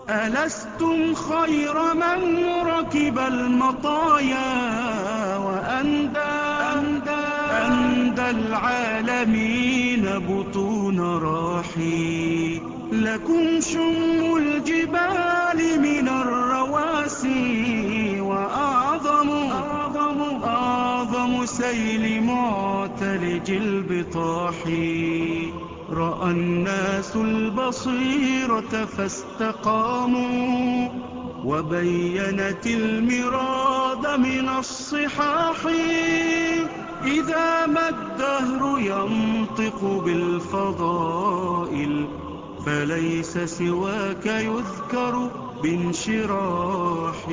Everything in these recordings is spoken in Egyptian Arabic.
ألستم خير من ركب المطايا وأندى أندى العالمين بطون راحي لكم شم الجبال من الرواسي وأعظم أعظم أعظم سيل معتلج البطاح رأى الناس البصيرة فاستقاموا وبينت المراد من الصحاح إذا ما الدهر ينطق بالفضائل فليس سواك يذكر بانشراح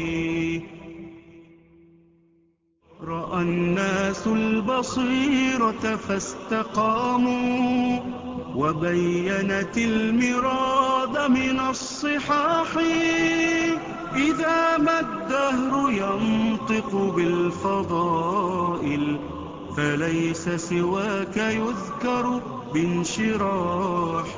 رأى الناس البصيرة فاستقاموا وبينت المراد من الصحاح إذا ما الدهر ينطق بالفضائل فليس سواك يذكر بانشراح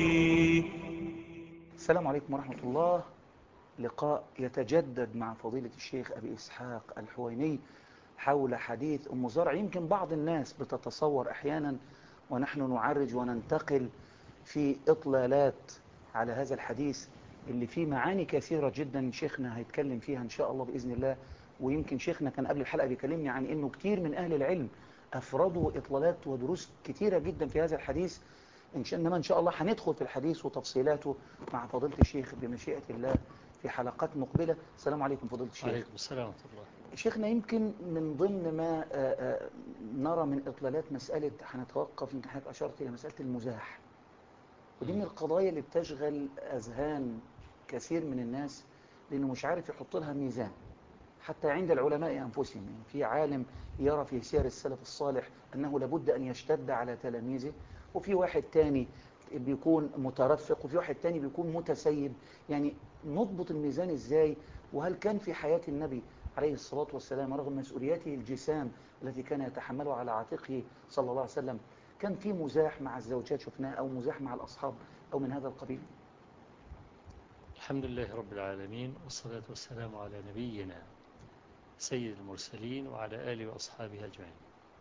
السلام عليكم ورحمة الله لقاء يتجدد مع فضيلة الشيخ أبي إسحاق الحويني حول حديث أم زرع يمكن بعض الناس بتتصور أحيانا ونحن نعرج وننتقل في إطلالات على هذا الحديث اللي فيه معاني كثيرة جدا شيخنا هيتكلم فيها إن شاء الله بإذن الله ويمكن شيخنا كان قبل الحلقة بيكلمني عن إنه كتير من أهل العلم أفردوا إطلالات ودروس كتيرة جدا في هذا الحديث إن شاء إنما إن شاء الله هندخل في الحديث وتفصيلاته مع فضيلة الشيخ بمشيئة الله في حلقات مقبلة السلام عليكم فضيلة الشيخ عليكم السلام ورحمة الله شيخنا يمكن من ضمن ما آآ آآ نرى من إطلالات مسألة هنتوقف يمكن حضرتك أشرت إلى مسألة المزاح ودي من القضايا اللي بتشغل أذهان كثير من الناس لأنه مش عارف يحط لها ميزان حتى عند العلماء أنفسهم يعني في عالم يرى في سير السلف الصالح أنه لابد أن يشتد على تلاميذه وفي واحد تاني بيكون مترفق وفي واحد تاني بيكون متسيب يعني نضبط الميزان ازاي وهل كان في حياة النبي عليه الصلاة والسلام رغم مسؤولياته الجسام التي كان يتحملها على عاتقه صلى الله عليه وسلم كان في مزاح مع الزوجات شفناه أو مزاح مع الأصحاب أو من هذا القبيل الحمد لله رب العالمين والصلاة والسلام على نبينا سيد المرسلين وعلى آله وأصحابه أجمعين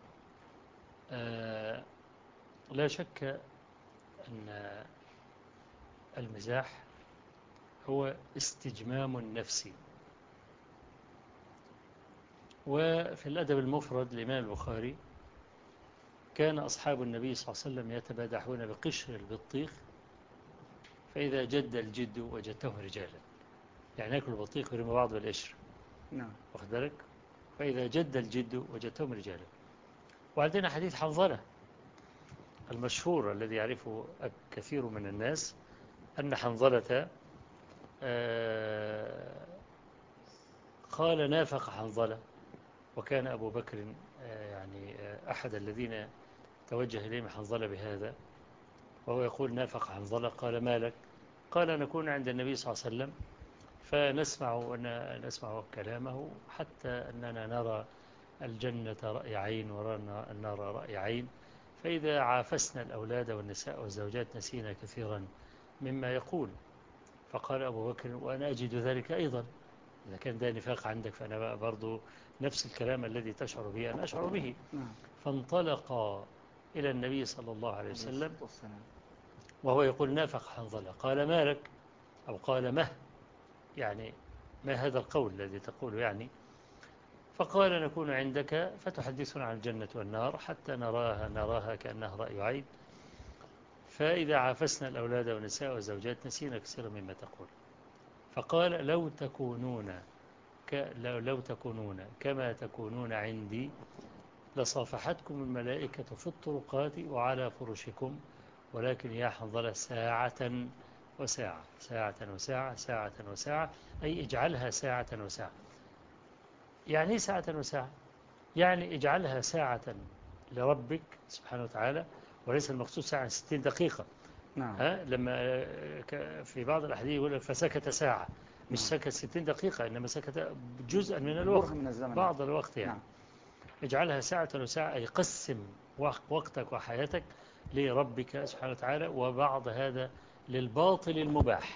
آه لا شك أن المزاح هو استجمام النفس وفي الأدب المفرد لإمام البخاري كان أصحاب النبي صلى الله عليه وسلم يتبادحون بقشر البطيخ فإذا جد الجد وجدتهم رجالا يعني يأكل البطيخ ويرمي بعض بالقشر نعم واخد بالك فإذا جد الجد وجدتهم رجالا وعندنا حديث حنظلة المشهور الذي يعرفه كثير من الناس أن حنظلة قال نافق حنظلة وكان أبو بكر يعني أحد الذين توجه إليهم حنظلة بهذا وهو يقول نافق حنظلة قال ما لك قال نكون عند النبي صلى الله عليه وسلم فنسمع نسمع كلامه حتى أننا نرى الجنة رأي عين ورانا النار رأي عين فإذا عافسنا الأولاد والنساء والزوجات نسينا كثيرا مما يقول فقال أبو بكر وأنا أجد ذلك أيضا إذا كان ده نفاق عندك فأنا بقى برضو نفس الكلام الذي تشعر به أنا أشعر به فانطلق إلى النبي صلى الله عليه وسلم وهو يقول نافق حنظلة قال ما لك أو قال مه يعني ما هذا القول الذي تقول يعني فقال نكون عندك فتحدثنا عن الجنة والنار حتى نراها نراها كأنها رأي عين فإذا عافسنا الأولاد والنساء والزوجات نسينا كثيرا مما تقول فقال لو تكونون ك لو, لو تكونون كما تكونون عندي لصافحتكم الملائكة في الطرقات وعلى فرشكم ولكن يا حنظلة ساعة وساعة ساعة وساعة ساعة وساعة أي اجعلها ساعة وساعة يعني ساعة وساعة يعني اجعلها ساعة لربك سبحانه وتعالى وليس المقصود ساعة 60 دقيقة نعم ها لما في بعض الأحاديث يقول لك فسكت ساعة مش نعم. سكت 60 دقيقة إنما سكت جزءا من الوقت من الزمن بعض الوقت يعني نعم. اجعلها ساعة وساعة أي قسم وقتك وحياتك لربك سبحانه وتعالى وبعض هذا للباطل المباح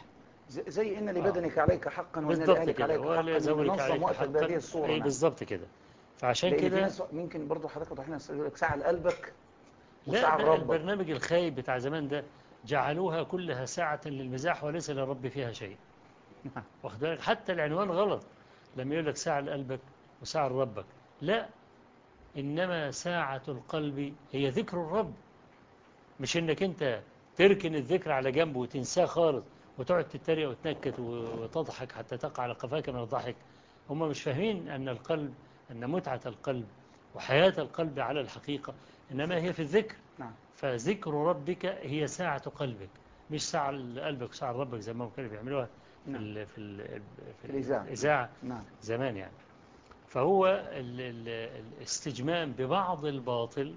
زي- زي ان لبدنك عليك حقا وان بالضبط لاهلك كده عليك حقا ولا زوجك نظم عليك وقتك بهذه حقا الصوره اي نعم. بالضبط كده فعشان لان في كده ناس ممكن برضه حضرتك توضح لنا يقول لك ساعه لقلبك لا وساعه ده لربك البرنامج الخايب بتاع زمان ده جعلوها كلها ساعة للمزاح وليس للرب فيها شيء نعم. واخد بالك حتى العنوان غلط لما يقول لك ساعة لقلبك وساعة لربك لا إنما ساعة القلب هي ذكر الرب مش إنك أنت تركن الذكر على جنب وتنساه خالص وتقعد تتريق وتنكت وتضحك حتى تقع على قفاك من الضحك هم مش فاهمين أن القلب أن متعة القلب وحياة القلب على الحقيقة إنما هي في الذكر نعم فذكر ربك هي ساعة قلبك مش ساعة لقلبك وساعة لربك زي ما هم كانوا بيعملوها في نعم. ال في ال في الإذاعة. الإذاعة نعم زمان يعني فهو ال- ال- الاستجمام ببعض الباطل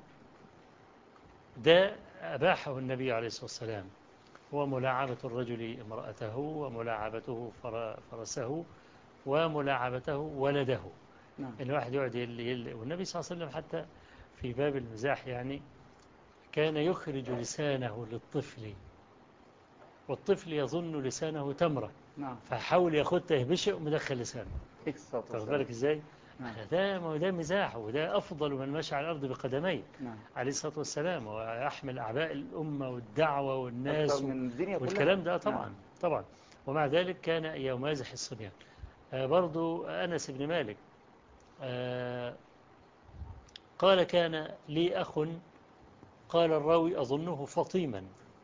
ده أباحه النبي عليه الصلاة والسلام هو ملاعبة الرجل امرأته وملاعبته فر- فرسه وملاعبته ولده نعم إن الواحد يقعد يل يل والنبي صلى الله عليه وسلم حتى في باب المزاح يعني كان يخرج لسانه للطفل والطفل يظن لسانه تمرة نعم فحاول ياخدها يهبشه ومدخل لسانه عليه الصلاة واخد والسلام. بالك ازاي نعم ده ما هو ده مزاح وده أفضل من مشى على الأرض بقدميه نعم عليه الصلاة والسلام ويحمل أعباء الأمة والدعوة والناس أكثر من الدنيا كلها والكلام ده طبعا نعم. طبعا ومع ذلك كان يمازح الصبيان آه، برضو أنس بن مالك آه، قال كان لي أخ قال الراوي أظنه فطيما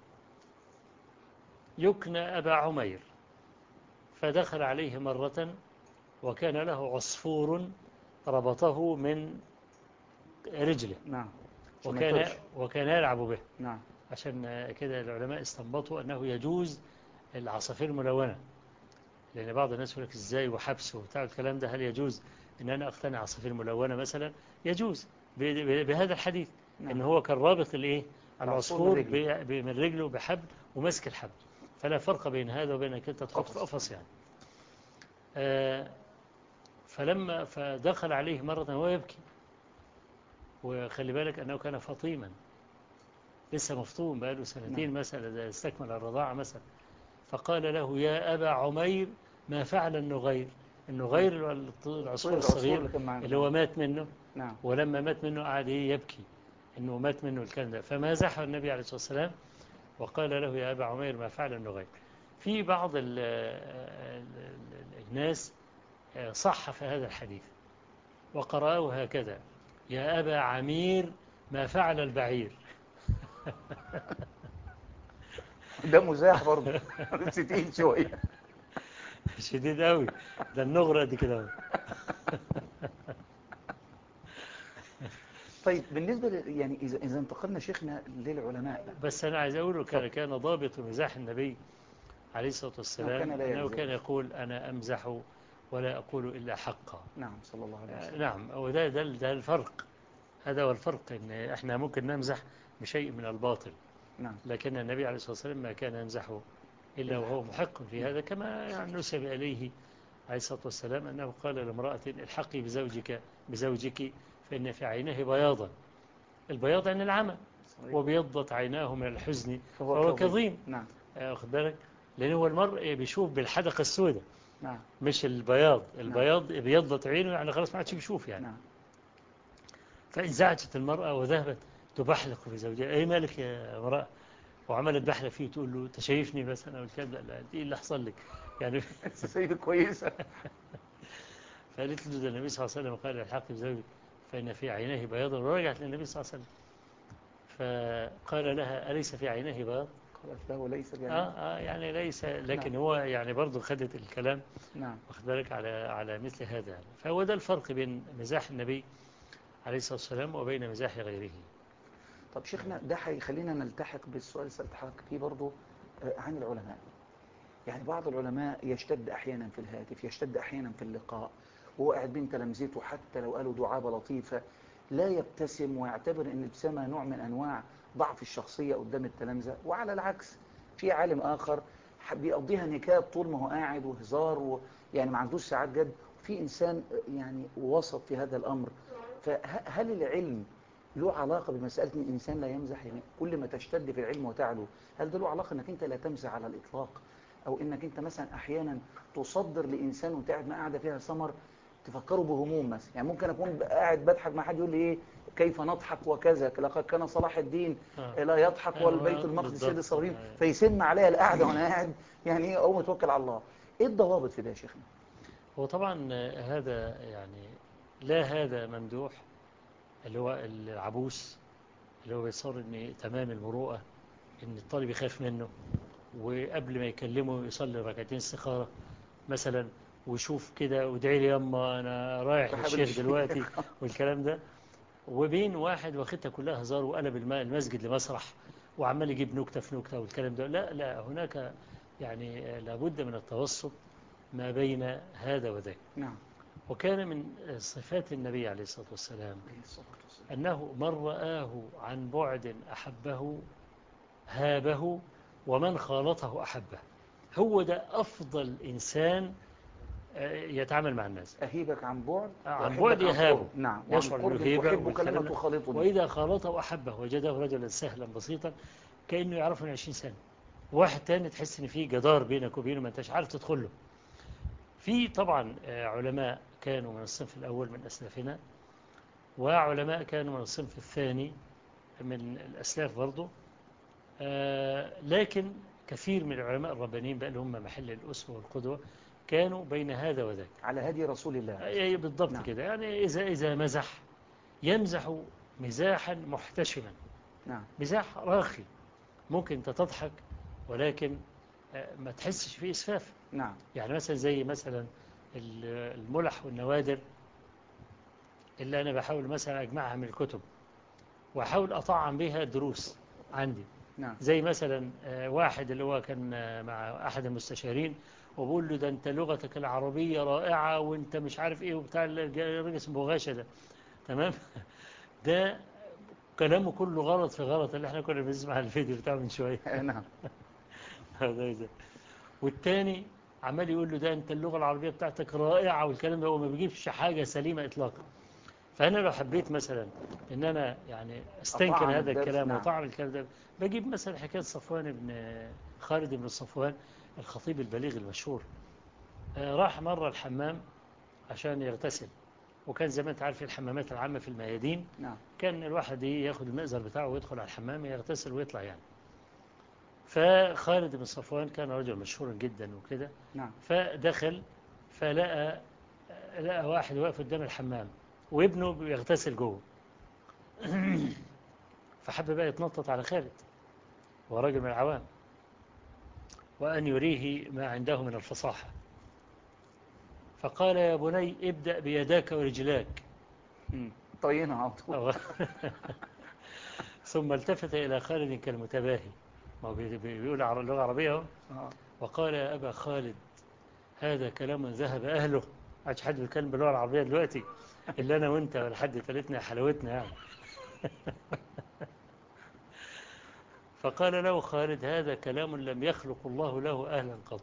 يكنى أبا عمير فدخل عليه مرة وكان له عصفور ربطه من رجله نعم عشان ما وكان, يطيرش. وكان يلعب به نعم عشان كده العلماء استنبطوا أنه يجوز العصافير الملونة لأن بعض الناس يقول لك إزاي وحبس وبتاع الكلام ده هل يجوز إن أنا أقتنع عصافير ملونة مثلا يجوز ب- ب- بهذا الحديث نعم. إن هو كان رابط الإيه العصفور العصفور من ب- ب- من رجله بحبل وماسك الحبل فلا فرق بين هذا وبين أنك أنت تحط في قفص. قفص يعني آه، فلما فدخل عليه مرة وهو يبكي وخلي بالك أنه كان فطيما لسه مفطوم بقاله سنتين مثلا ده استكمل الرضاعة مثلا فقال له يا أبا عمير ما فعل النغير النغير اللي هو الط- العصفور العصفور الصغير اللي كان معانا. اللي هو مات منه نعم ولما مات منه قعد إيه يبكي إنه مات منه الكلام ده فمازحه النبي عليه الصلاة والسلام وقال له يا أبا عمير ما فعل النغير في بعض ال ال ال الناس صحف هذا الحديث وقرأه هكذا يا أبا عمير ما فعل البعير ده مزاح برضه بس تقيل شوية شديد قوي ده النغرة دي كده أهو. طيب بالنسبة ل... يعني إذا إذا انتقلنا شيخنا للعلماء بقى. بس أنا عايز أقوله كان كان ضابط مزاح النبي عليه الصلاة والسلام كان لا أنه يكذب. كان يقول أنا أمزح ولا أقول إلا حقا نعم صلى الله عليه آه، وسلم نعم وده ده, ده الفرق هذا هو الفرق إن إحنا ممكن نمزح بشيء من الباطل نعم لكن النبي عليه الصلاة والسلام ما كان يمزح إلا وهو محق في هذا كما يعني نسب إليه عليه الصلاة والسلام أنه قال لامرأة الحقي بزوجك بزوجك فإن في عينه بياضا البياض عن العمى صحيح. وبيضت عيناه من الحزن فهو فهو كظيم. كظيم نعم آه، واخد بالك لأن هو المرء بيشوف بالحدقة السوداء نعم مش البياض البياض بيضت عينه يعني خلاص ما عادش بيشوف يعني نعم فانزعجت المرأة وذهبت تبحلق في زوجها ايه مالك يا امرأة وعملت بحلة فيه تقول له تشايفني بس انا والكلام ده لا ايه اللي حصل لك يعني سيدة كويسة فقالت له ده النبي صلى الله عليه وسلم قال الحق بزوجك فإن في عينيه بياضا ورجعت للنبي صلى الله عليه وسلم فقال لها أليس في عينيه بياض قالت له ليس آه, يعني آه يعني ليس لكن نعم. هو يعني برضه خدت الكلام نعم واخد بالك على على مثل هذا يعني. فهو ده الفرق بين مزاح النبي عليه الصلاة والسلام وبين مزاح غيره طب شيخنا ده هيخلينا نلتحق بالسؤال اللي سألت حضرتك فيه برضه آه، عن العلماء يعني بعض العلماء يشتد أحيانا في الهاتف يشتد أحيانا في اللقاء وهو قاعد بين تلامذته حتى لو قالوا دعابة لطيفة لا يبتسم ويعتبر أن الابتسامة نوع من أنواع ضعف الشخصية قدام التلامذة وعلى العكس في عالم آخر ح- بيقضيها نكات طول ما هو قاعد وهزار و يعني ما عندوش ساعات جد في إنسان آه، يعني وسط في هذا الأمر فهل العلم له علاقة بمسألة ان الإنسان لا يمزح يعني كل ما تشتد في العلم وتعلو هل ده له علاقة أنك أنت لا تمزح على الإطلاق او انك انت مثلا احيانا تصدر لانسان وانت قاعد ما قاعده فيها سمر تفكره بهموم مثلا يعني ممكن اكون قاعد بضحك مع حد يقول لي ايه كيف نضحك وكذا لقد كان صلاح الدين آه. لا يضحك آه، والبيت آه، المقدس بالضبط. سيد الصابرين آه. فيسم عليا القعده وانا قاعد يعني ايه اقوم اتوكل على الله ايه الضوابط في ده يا شيخنا هو طبعا آه، هذا يعني لا هذا ممدوح اللي هو العبوس اللي هو بيصور ان تمام المروءة ان الطالب يخاف منه وقبل ما يكلمه يصلي ركعتين استخارة مثلا ويشوف كده وادعي لي يما انا رايح وحابب للشيخ الشيخ. دلوقتي والكلام ده وبين واحد واخدها كلها هزار وقلب الم- المسجد لمسرح وعمال يجيب نكتة في نكتة والكلام ده لا لا هناك يعني لابد من التوسط ما بين هذا وذاك نعم وكان من صفات النبي عليه الصلاة والسلام عليه الصلاة والسلام. أنه من رآه عن بعد أحبه هابه ومن خالطه أحبه هو ده أفضل إنسان آه، يتعامل مع الناس أهيبك عن بعد عن وأحبك بعد يهابه. قرب. نعم وعن يشعر قرب بالهيبة أحبك والكلام لما ده. تخالطني وإذا خالطه أحبه وجده رجلا سهلا بسيطا كأنه يعرفه من 20 سنة واحد تاني تحس إن في جدار بينك وبينه ما أنتش عارف تدخل له في طبعا آه، علماء كانوا من الصنف الأول من أسلافنا وعلماء كانوا من الصنف الثاني من الأسلاف برضه آه، لكن كثير من العلماء الربانيين بقى اللي هم محل الأسوة والقدوة كانوا بين هذا وذاك على هدي رسول الله أي بالضبط نعم. كده يعني إذا إذا مزح يمزح مزاحا محتشما نعم مزاح راخي ممكن أنت تضحك ولكن آه، ما تحسش فيه إسفاف نعم يعني مثلا زي مثلا ال- الملح والنوادر اللي أنا بحاول مثلا أجمعها من الكتب وأحاول أطعم بها دروس عندي نعم زي مثلا آه، واحد اللي هو كان آه، مع أحد المستشارين وبقول له ده أنت لغتك العربية رائعة وأنت مش عارف إيه وبتاع الج- الراجل اسمه بغاشة ده تمام ده كلامه كله غلط في غلط اللي احنا كنا بنسمع الفيديو بتاعه من شوية نعم هذا ده. والتاني عمال يقول له ده انت اللغة العربية بتاعتك رائعة والكلام ده وما بيجيبش حاجة سليمة اطلاقا فانا لو حبيت مثلا ان انا يعني استنكر أطعم هذا الدرس، الكلام نعم. وطعم الكلام ده بجيب مثلا حكاية صفوان بن خالد بن صفوان الخطيب البليغ المشهور آه، راح مرة الحمام عشان يغتسل وكان زي ما انت عارف الحمامات العامة في الميادين نعم كان الواحد إيه ياخد المئزر بتاعه ويدخل على الحمام يغتسل ويطلع يعني فخالد بن صفوان كان رجل مشهور جدا وكده نعم فدخل فلقى لقى واحد واقف قدام الحمام وابنه بيغتسل جوه فحب بقى يتنطط على خالد هو راجل من العوام وأن يريه ما عنده من الفصاحة فقال يا بني ابدأ بيداك ورجلاك مم. طينها على طول أو- ثم التفت إلى خالد كالمتباهي ما هو بي- بي- بيقول عر- اللغة العربية أهو. آه. وقال يا أبا خالد هذا كلام ذهب أهله عادش حد بيتكلم باللغة العربية دلوقتي إلا أنا وأنت ولا حد تالتنا حلاوتنا يعني فقال له خالد هذا كلام لم يخلق الله له أهلا قط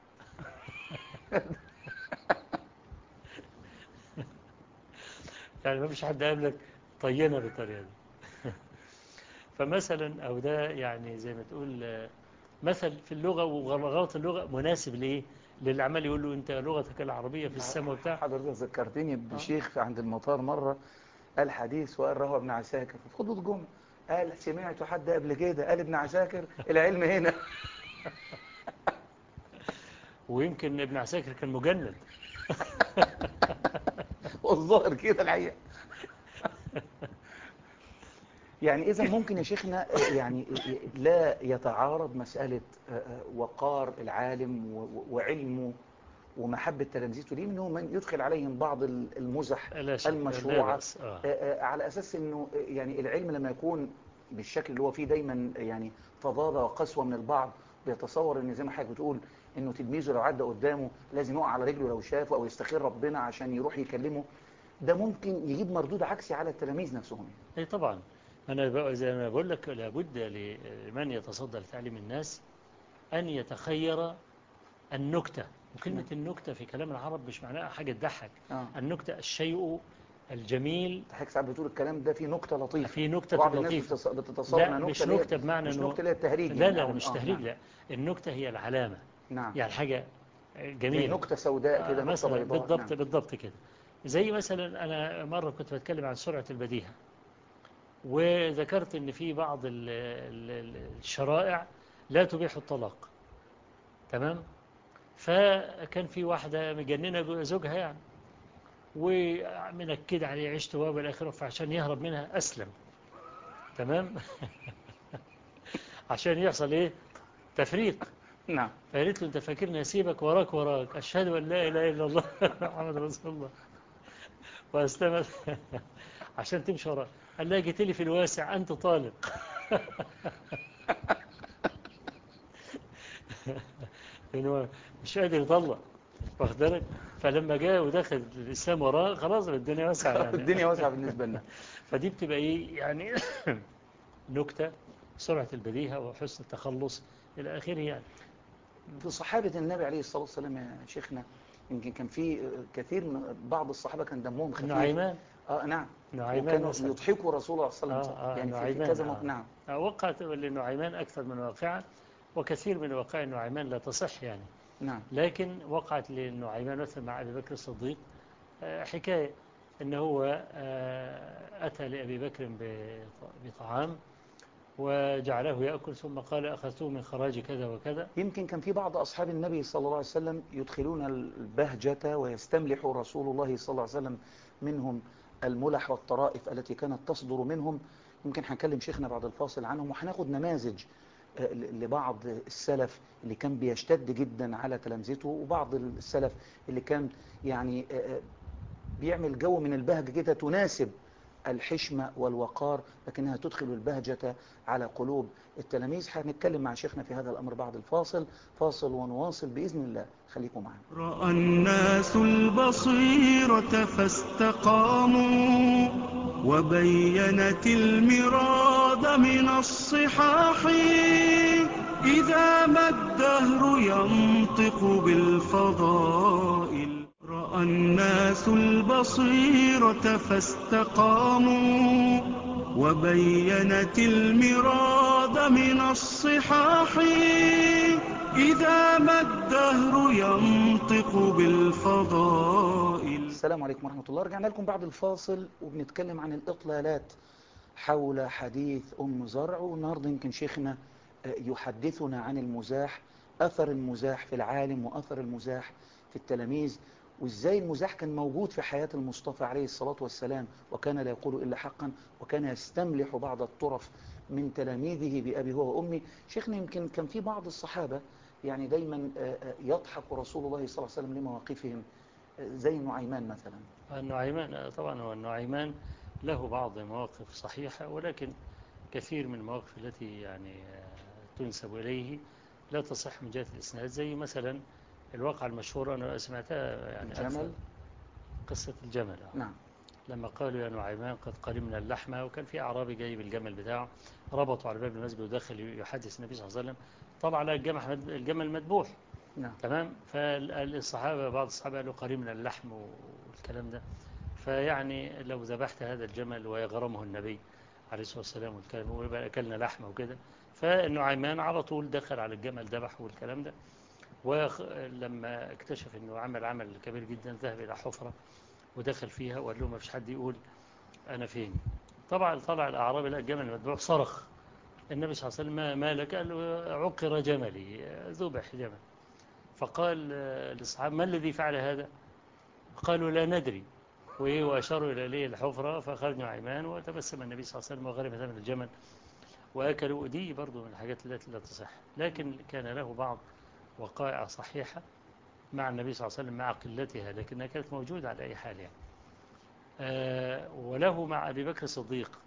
يعني ما فيش حد قابلك طينا بالطريقة دي فمثلا أو ده يعني زي ما تقول آه، مثل في اللغة وغلط اللغة مناسب لإيه للي عمال يقول له أنت لغتك العربية في السماء وبتاع حضرتك ذكرتني بشيخ عند المطار مرة قال حديث وقال روى ابن عساكر في خطوة جمعة قال سمعت حد قبل كده قال ابن عساكر العلم هنا ويمكن ابن عساكر كان مجند والظاهر كده الحقيقة يعني إذا ممكن يا شيخنا يعني لا يتعارض مسألة وقار العالم وعلمه ومحبة تلامذته ليه منه من يدخل عليهم بعض المزح لا شك لا المشروعة بأس آه. على أساس أنه يعني العلم لما يكون بالشكل اللي هو فيه دايما يعني فظاظة وقسوة من البعض بيتصور ان زي ما حضرتك بتقول انه تلميذه لو عدى قدامه لازم يقع على رجله لو شافه او يستخير ربنا عشان يروح يكلمه ده ممكن يجيب مردود عكسي على التلاميذ نفسهم اي طبعا انا بقى زي ما بقول لك لابد لمن يتصدى لتعليم الناس ان يتخير النكته وكلمه النكته في كلام العرب مش معناها حاجه تضحك آه. النكته الشيء الجميل حضرتك ساعات بتقول الكلام ده فيه نكته لطيفه في نكته بعض الناس لطيفه بتتص- بتتصور لا انها مش اللي هي- نكته بمعنى مش انه نكته اللي هي التهريج لا يعني لا يعني مش آه، تهريج نعم. لا النكته هي العلامه نعم يعني حاجة زي جميلة نكتة سوداء كده آه، نكتة مثلا بيضاء بالضبط نعم. بالضبط كده زي مثلا أنا مرة كنت بتكلم عن سرعة البديهة وذكرت إن في بعض ال- ال- ال- الشرائع لا تبيح الطلاق تمام فكان في واحدة مجننة جو- زوجها يعني ومنكد عليه عشت وابا الآخرة فعشان يهرب منها أسلم تمام عشان يحصل إيه تفريق نعم فقالت له انت فاكرني اسيبك وراك وراك اشهد ان لا اله الا الله محمد رسول الله واستمت عشان تمشي وراك قال لها جيت لي في الواسع انت طالق لأن هو مش قادر يطلع واخد بالك فلما جاء ودخل الاسلام وراه خلاص الدنيا واسعه يعني الدنيا واسعة بالنسبة لنا فدي بتبقى ايه يعني نكته سرعه البديهه وحسن التخلص الى اخره يعني في صحابة النبي عليه الصلاة والسلام يا شيخنا يمكن كان في كثير من بعض الصحابة كان دمهم خفيف نعيمان اه نعم نعيمان وكانوا مثلا. يضحكوا رسول الله صلى الله عليه آه، وسلم آه، يعني في- في نعيمان، كذا آه. موقف نعم وقعت لنعيمان أكثر من واقعة وكثير من وقائع النعيمان لا تصح يعني نعم لكن وقعت للنعيمان مثلا مع أبي بكر الصديق آه، حكاية أن هو آه، أتى لأبي بكر بط- بطعام وجعله يأكل ثم قال أخذته من خراج كذا وكذا يمكن كان في بعض أصحاب النبي صلى الله عليه وسلم يدخلون البهجة ويستملح رسول الله صلى الله عليه وسلم منهم الملح والطرائف التي كانت تصدر منهم يمكن هنكلم شيخنا بعد الفاصل عنهم وهناخد نماذج آه، ل- لبعض السلف اللي كان بيشتد جدا على تلامذته وبعض السلف اللي كان يعني آه، آه، بيعمل جو من البهجة كده تناسب الحشمة والوقار لكنها تدخل البهجة على قلوب التلاميذ هنتكلم مع شيخنا في هذا الأمر بعد الفاصل فاصل ونواصل بإذن الله خليكم معنا رأى الناس البصيرة فاستقاموا وبينت المراد من الصحاح إذا ما الدهر ينطق بالفضائل رأى الناس البصيرة فاستقاموا وبينت المراد من الصحاح إذا ما الدهر ينطق بالفضائل السلام عليكم ورحمة الله رجعنا لكم بعد الفاصل وبنتكلم عن الإطلالات حول حديث أم زرع والنهاردة يمكن شيخنا آه، يحدثنا عن المزاح أثر المزاح في العالم وأثر المزاح في التلاميذ وإزاي المزاح كان موجود في حياة المصطفى عليه الصلاة والسلام وكان لا يقول إلا حقا وكان يستملح بعض الطرف من تلاميذه بأبي هو وأمي شيخنا يمكن كان في بعض الصحابة يعني دايما آه، آه، يضحك رسول الله صلى الله عليه وسلم لمواقفهم آه، زي نعيمان مثلا النعيمان طبعا هو النعيمان له بعض مواقف صحيحة ولكن كثير من المواقف التي يعني آه، تنسب إليه لا تصح من جهة الإسناد زي مثلا الواقعة المشهورة أنا سمعتها يعني الجمل أكثر قصة الجمل آه. نعم لما قالوا يا نعيمان قد قرمنا اللحمة وكان في أعرابي جاي بالجمل بتاعه ربطوا على باب المسجد ودخل يحدث النبي صلى الله عليه وسلم طبعا لا الجمل الجمل مذبوح نعم تمام فالصحابة بعض الصحابة قالوا قريمنا اللحم والكلام ده فيعني لو ذبحت هذا الجمل ويغرمه النبي عليه الصلاة والسلام والكلام ويبقى أكلنا لحمه وكده فالنعيمان على طول دخل على الجمل ذبحه والكلام ده ولما اكتشف انه عمل عمل كبير جدا ذهب الى حفرة ودخل فيها وقال له ما فيش حد يقول انا فين طبعا طلع الاعرابي لقى الجمل مذبوح صرخ النبي صلى الله عليه وسلم ما- ما لك قال له عقر جملي ذبح جمل فقال آه، للصحابة ما الذي فعل هذا قالوا لا ندري وإيه وأشاروا إلى ليه الحفرة فخرج نعيمان وتبسم النبي صلى الله عليه وسلم وغرف ثمن الجمل وأكلوا دي برضو من الحاجات التي لا تصح لكن كان له بعض وقائع صحيحة مع النبي صلى الله عليه وسلم مع قلتها لكنها كانت موجودة على أي حال يعني آه، وله مع أبي بكر الصديق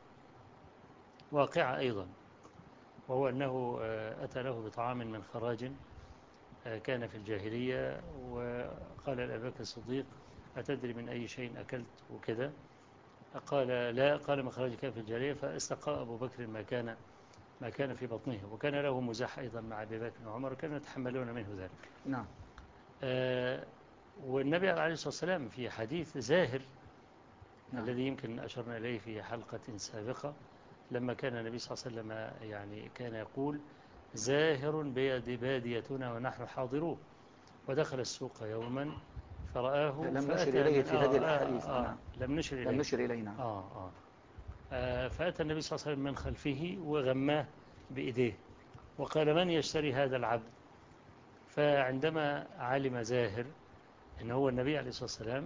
واقعة أيضا وهو أنه آه، أتى له بطعام من خراج آه، كان في الجاهلية وقال لأبي بكر الصديق أتدري من أي شيء أكلت وكذا قال لا قال من خراج كان في الجاهلية فاستقى أبو بكر ما كان ما كان في بطنه وكان له مزاح أيضا مع أبي بكر وعمر كانوا يتحملون منه ذلك نعم آه، والنبي عليه الصلاة والسلام في حديث زاهر نعم. الذي يمكن أشرنا إليه في حلقة سابقة لما كان النبي صلى الله عليه وسلم يعني كان يقول زاهر بيد باديتنا ونحن حاضرون ودخل السوق يوما فرآه لم فأتى نشر إليه من- في هذه آه، الأحاديث، آه، آه، نعم. لم نشر إليه لم نشر إلينا آه آه آه، فأتى النبي صلى الله عليه وسلم من خلفه وغماه بإيديه وقال من يشتري هذا العبد فعندما علم زاهر أنه هو النبي عليه الصلاة والسلام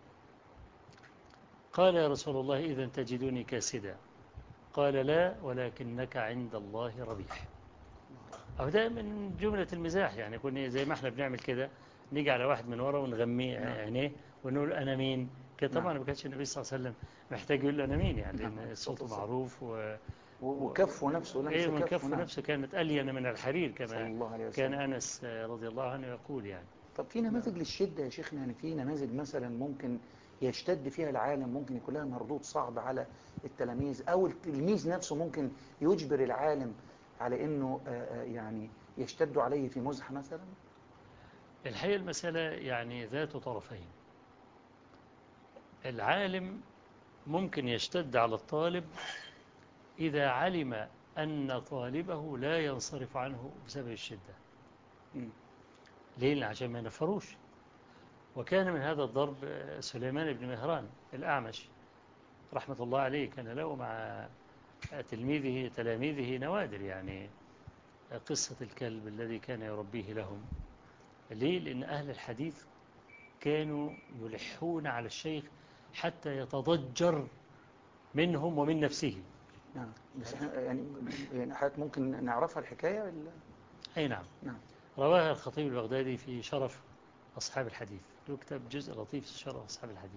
قال يا رسول الله إذا تجدني كاسدا قال لا ولكنك عند الله ربيح أو ده من جملة المزاح يعني كنا زي ما احنا بنعمل كده نيجي على واحد من ورا ونغميه نعم. عينيه ونقول أنا مين كده طبعا نعم. ما كانش النبي صلى الله عليه وسلم محتاج يقول أنا مين يعني نعم. لأن صوته صوته معروف و... و- وكفه نفسه لمس إيه من كفه كف نعم. نفسه كانت ألين من الحرير صلى كما الله عليه كان وسلم أنس رضي الله عنه يقول يعني طب في نماذج للشدة يا شيخنا يعني في نماذج مثلا ممكن يشتد فيها العالم ممكن يكون لها مردود صعب على التلاميذ أو التلميذ نفسه ممكن يجبر العالم على أنه آه، آه، يعني يشتد عليه في مزح مثلا الحقيقة المسألة يعني ذات طرفين العالم ممكن يشتد على الطالب إذا علم أن طالبه لا ينصرف عنه بسبب الشدة مم. ليه؟ لأن عشان ما ينفروش وكان من هذا الضرب سليمان بن مهران الأعمش رحمة الله عليه كان له مع تلميذه تلاميذه نوادر يعني قصة الكلب الذي كان يربيه لهم ليه؟ لأن أهل الحديث كانوا يلحون على الشيخ حتى يتضجر منهم ومن نفسه نعم بس احنا يعني يعني حضرتك ممكن نعرفها الحكاية ولا أي نعم نعم رواها الخطيب البغدادي في شرف أصحاب الحديث له كتاب جزء لطيف في شرف أصحاب الحديث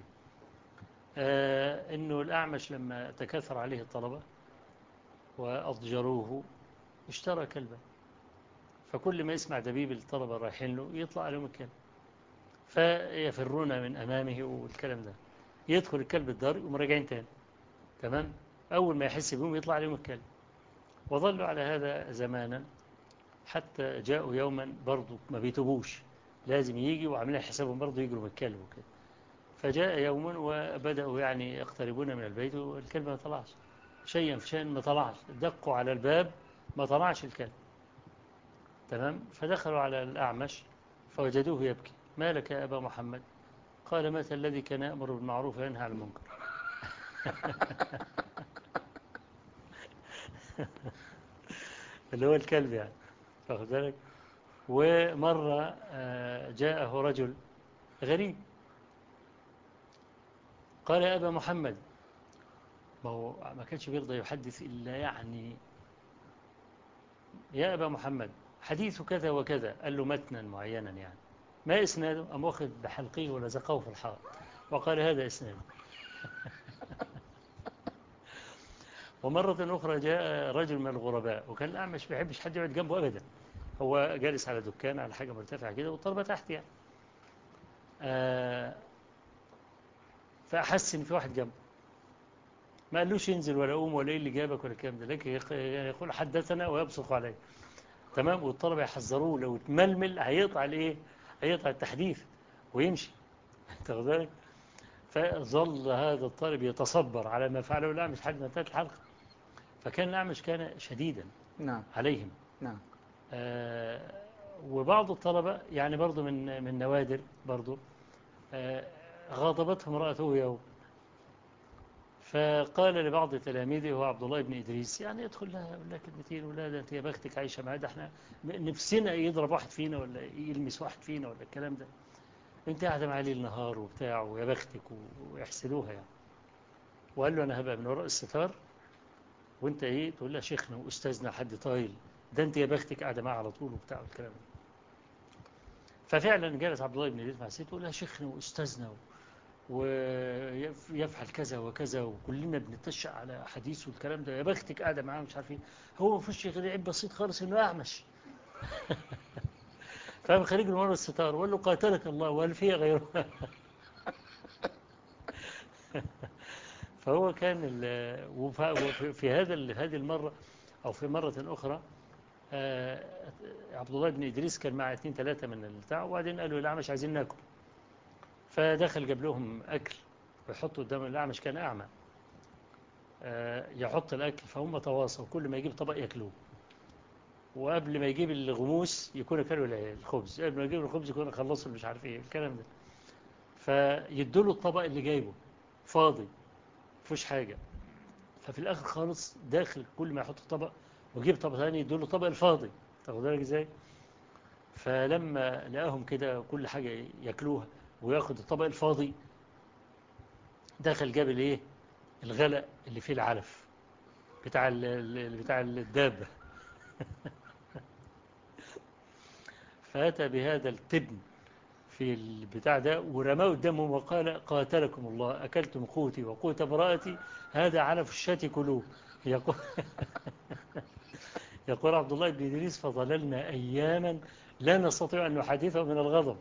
آه إنه الأعمش لما تكاثر عليه الطلبة وأضجروه اشترى كلبا فكل ما يسمع دبيب الطلبة رايحين له يطلع عليهم الكلب فيفرون من أمامه والكلام ده يدخل الكلب الدار يقوم راجعين تاني تمام أول ما يحس بهم يطلع عليهم الكلب وظلوا على هذا زمانا حتى جاءوا يوما برضو ما بيتوبوش لازم يجي وعاملين حسابهم برضو يجروا من الكلب وكده فجاء يوم وبدأوا يعني يقتربون من البيت والكلب ما طلعش شيئا في شيء ما طلعش دقوا على الباب ما طلعش الكلب تمام فدخلوا على الأعمش فوجدوه يبكي ما لك يا أبا محمد قال مات الذي كان يأمر بالمعروف وينهى عن المنكر اللي هو الكلب يعني واخد بالك ومرة آه، جاءه رجل غريب قال يا أبا محمد ما هو ما كانش بيرضى يحدث إلا يعني يا أبا محمد حديث كذا وكذا قال له متنا معينا يعني ما إسناده أم واخد بحلقه ولزقه في الحائط وقال هذا إسناده ومرة أخرى جاء رجل من الغرباء وكان الأعمش ما بيحبش حد يقعد جنبه أبدا هو جالس على دكان على حاجة مرتفعة كده والطلبة تحت يعني آه فأحس إن في واحد جنبه ما قالوش ينزل ولا قوم ولا ايه اللي جابك ولا الكلام ده لكن يق- يقول حدثنا ويبصق عليه تمام والطلبة يحذروه لو اتململ هيقطع الايه هيقطع التحديث ويمشي تاخد بالك فظل هذا الطالب يتصبر على ما فعله الأعمش لحد ما انتهت الحلقة فكان الأعمش كان شديدا نعم عليهم نعم آه، وبعض الطلبة يعني برضو من من نوادر برضو آه، غاضبته امرأته يوم فقال لبعض تلاميذه هو عبد الله بن إدريس يعني يدخل لها يقول لها كلمتين ولا ده انت يا بختك عايشة معاه ده احنا نفسنا يضرب واحد فينا ولا يلمس واحد فينا ولا الكلام ده انت قاعدة معاه ليل نهار وبتاع ويا بختك و- ويحسدوها يعني وقال له انا هبقى من وراء الستار وانت ايه تقول لها شيخنا واستاذنا حد طايل ده انت يا بختك قاعده معاه على طول وبتاع الكلام ده ففعلا جالس عبد الله بن ادريس مع الست يقول لها شيخنا واستاذنا ويفعل كذا وكذا وكلنا بنتشأ على حديثه والكلام ده يا بختك قاعده معاه مش عارف ايه هو ما فيش غير عيب بسيط خالص انه اعمش فقام خارج من ورا الستار وقال له قاتلك الله وهل فيها غيره فهو كان ال- وف- وفي في هذا ال- هذه المرة أو في مرة أخرى آه، عبد الله بن إدريس كان مع اثنين ثلاثة من البتاع وبعدين قالوا الأعمش عايزين ناكل فدخل جاب لهم أكل ويحطوا قدام الأعمش كان أعمى آه، يحط الأكل فهم تواصوا كل ما يجيب طبق ياكلوه وقبل ما يجيب الغموس يكون كانوا الخبز قبل ما يجيب الخبز يكون خلصوا مش عارف ايه الكلام ده فيدوا له الطبق اللي جايبه فاضي مفيش حاجة ففي الآخر خالص داخل كل ما يحط طبق ويجيب طبق ثاني يدوا له طبق الفاضي تاخد بالك ازاي فلما لقاهم كده كل حاجة ياكلوها وياخد الطبق الفاضي دخل جاب الايه الغلق اللي فيه العلف بتاع بتاع الدابة فأتى بهذا التبن في البتاع ده ورماه قدامهم وقال قاتلكم الله أكلتم قوتي وقوت امرأتي هذا علف الشاة كلوه يقول, يقول عبد الله بن إدريس فظللنا أياما لا نستطيع أن نحدثه من الغضب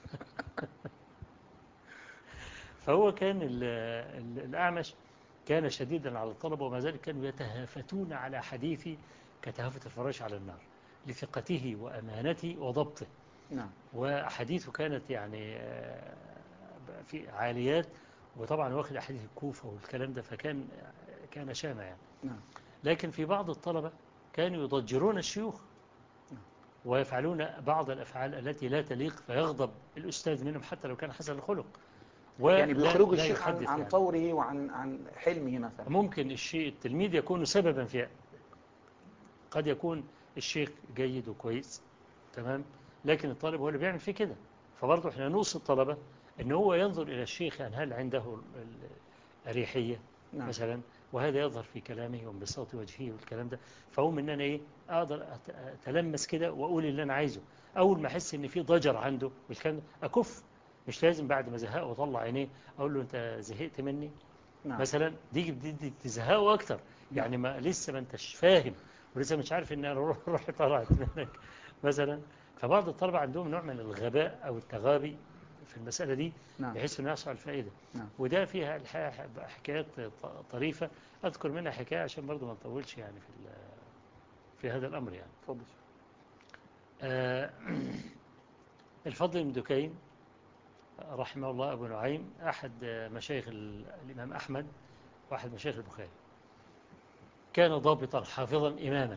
فهو كان الأعمش كان شديدا على الطلبة وما ذلك كانوا يتهافتون على حديثي كتهافت الفراش على النار لثقته وأمانته وضبطه نعم وأحاديثه كانت يعني في عاليات وطبعا واخد أحاديث الكوفة والكلام ده فكان كان شامع يعني نعم لكن في بعض الطلبة كانوا يضجرون الشيوخ ويفعلون بعض الأفعال التي لا تليق فيغضب الأستاذ منهم حتى لو كان حسن الخلق يعني بيخرجوا الشيخ عن, عن طوره وعن عن حلمه مثلا ممكن الشيء التلميذ يكون سببا في قد يكون الشيخ جيد وكويس تمام لكن الطالب هو اللي بيعمل فيه كده فبرضه احنا نوصي الطلبة ان هو ينظر الى الشيخ يعني هل عنده الاريحية نعم. مثلا وهذا يظهر في كلامه وانبساط وجهه والكلام ده فهم ان انا ايه اقدر اتلمس كده واقول اللي انا عايزه اول ما احس ان في ضجر عنده والكلام ده اكف مش لازم بعد ما زهقه وطلع عينيه اقول له انت زهقت مني نعم. مثلا دي دي تزهقه اكتر يعني ما لسه ما انتش فاهم ولسه مش عارف ان انا روح طلعت منك مثلا فبعض الطلبة عندهم نوع من الغباء او التغابي في المسألة دي نعم. بحيث انه يحصل على الفائدة نعم. وده فيها الحقيقة حكايات طريفة اذكر منها حكاية عشان برضو ما نطولش يعني في في هذا الامر يعني اتفضل آه الفضل بن دكين رحمه الله أبو نعيم أحد مشايخ الإمام أحمد وأحد مشايخ البخاري كان ضابطا حافظا إماما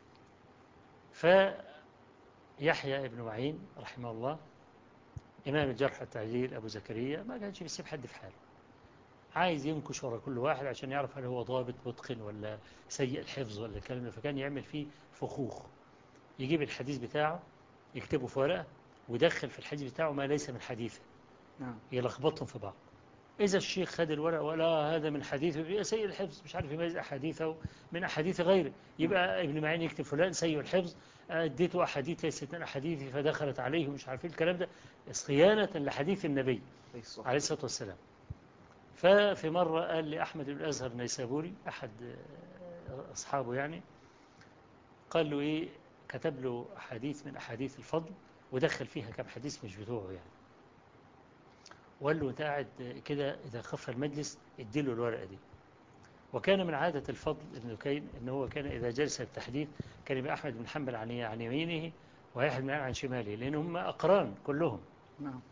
فيحيى ابن معين رحمه الله إمام الجرح والتعديل أبو زكريا ما كانش بيسيب حد في حاله عايز ينكش ورا كل واحد عشان يعرف هل هو ضابط متقن ولا سيء الحفظ ولا الكلام ده فكان يعمل فيه فخوخ يجيب الحديث بتاعه يكتبه في ورقة ويدخل في الحديث بتاعه ما ليس من حديثه نعم يلخبطهم في بعض إذا الشيخ خد الورق ولا هذا من حديثه يبقى سيء الحفظ مش عارف يميز أحاديثه من أحاديث غيره يبقى ابن معين يكتب فلان سيء الحفظ اديته أحاديث ليست من أحاديثي فدخلت عليه مش عارف الكلام ده صيانة لحديث النبي عليه الصلاة والسلام ففي مرة قال لأحمد بن الأزهر النيسابوري أحد أصحابه يعني قال له إيه كتب له حديث من أحاديث الفضل ودخل فيها كم حديث مش بتوعه يعني وقال له انت قاعد كده إذا خف المجلس اديله الورقة دي وكان من عادة الفضل ابن كين ان هو كان إذا جلس التحديث كان يبقى أحمد بن حنبل عن عن يمينه ويحيى بن عن شماله لأن هم أقران كلهم نعم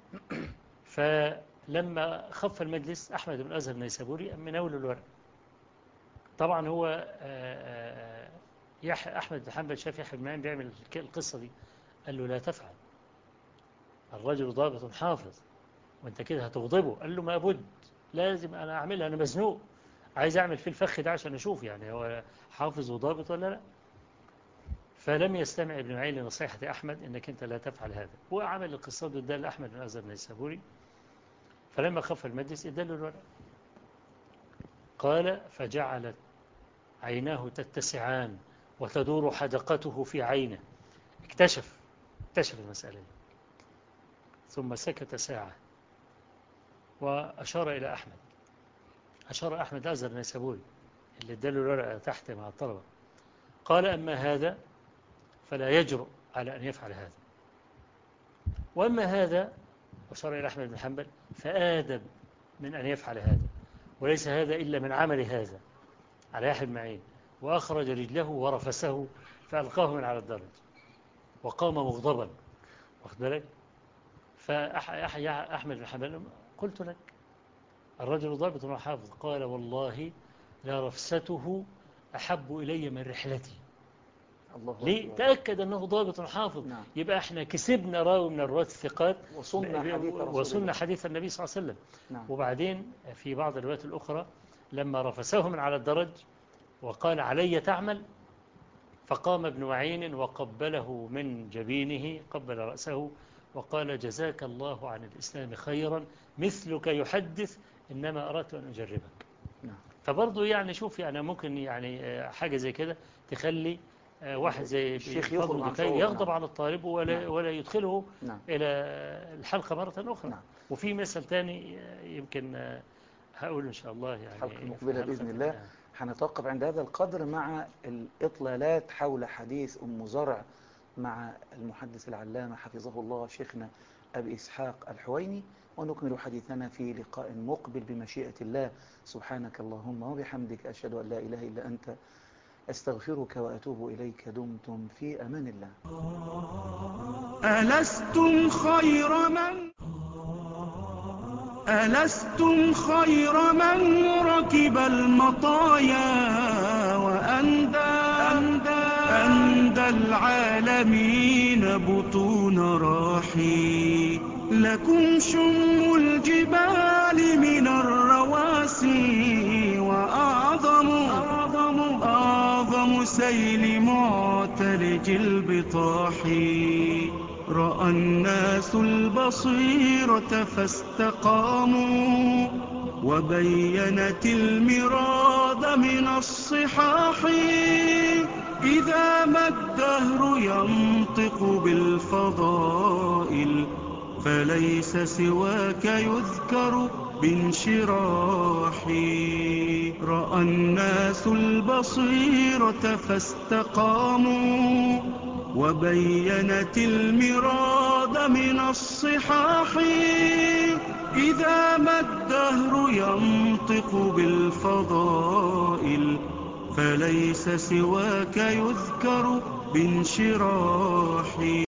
فلما خف المجلس أحمد بن أزهر النيسابوري مناول الورق طبعا هو يحيى أحمد بن حنبل شاف يحيى بن معين بيعمل القصة دي قال له لا تفعل الرجل ضابط حافظ وانت كده هتغضبه قال له ما بد لازم انا اعملها انا مزنوق عايز اعمل في الفخ ده عشان اشوف يعني هو حافظ وضابط ولا لا فلم يستمع ابن معين لنصيحة أحمد انك انت لا تفعل هذا وعمل القصة ده ادى لأحمد بن أزهر النيسابوري فلما خف المجلس ادى له الورق قال فجعلت عيناه تتسعان وتدور حدقته في عينه اكتشف اكتشف المسألة دي ثم سكت ساعة وأشار إلى أحمد أشار أحمد أزر نيسابوري اللي اداله الورقة تحت مع الطلبة قال أما هذا فلا يجرؤ على أن يفعل هذا وأما هذا أشار إلى أحمد بن حنبل فآدم من أن يفعل هذا وليس هذا إلا من عمل هذا على يحيى معين وأخرج رجله ورفسه فألقاه من على الدرج وقام مغضبا واخد بالك فأحيى أحمد بن حنبل قلت لك الرجل ضابط وحافظ قال والله لرفسته أحب إلي من رحلتي الله ليه أكبر. تأكد أنه ضابط حافظ نعم. يبقى احنا كسبنا راوي من الرواة الثقات وصلنا ب- حديث رسول وصلنا الله. حديث النبي صلى الله عليه وسلم نعم وبعدين في بعض الروايات الأخرى لما رفسه من على الدرج وقال علي تعمل فقام ابن معين وقبله من جبينه قبل رأسه وقال جزاك الله عن الإسلام خيرا مثلك يحدث إنما أردت أن أجربك نعم فبرضه يعني شوف يعني ممكن يعني آه، حاجة زي كده تخلي آه، واحد زي الشيخ فضل يخرج عن دكين شعوره، يغضب نعم. على الطالب ولا, نعم. ولا يدخله نعم إلى الحلقة مرة أخرى نعم. وفي مثل تاني آه، يمكن آه، هقول إن شاء الله يعني الحلقة في المقبلة حلقة بإذن الله. آه. هنتوقف عند هذا القدر مع الإطلالات حول حديث أم زرع مع المحدث العلامة حفظه الله شيخنا أبي إسحاق الحويني ونكمل حديثنا في لقاء مقبل بمشيئة الله سبحانك اللهم وبحمدك أشهد أن لا إله إلا أنت أستغفرك وأتوب إليك دمتم في أمان الله ألستم خير من ألستم خير من ركب المطايا وأندى أندى, أندى العالمين بطون راحي لكم شم الجبال من الرواسي وأعظم أعظم أعظم سيل معتلج البطاح رأى الناس البصيرة فاستقاموا وبينت المراد من الصحاح إذا ما الدهر ينطق بالفضائل فليس سواك يذكر بانشراح رأى الناس البصيرة فاستقاموا وبينت المراد من الصحاح إذا ما الدهر ينطق بالفضائل فليس سواك يذكر بانشراح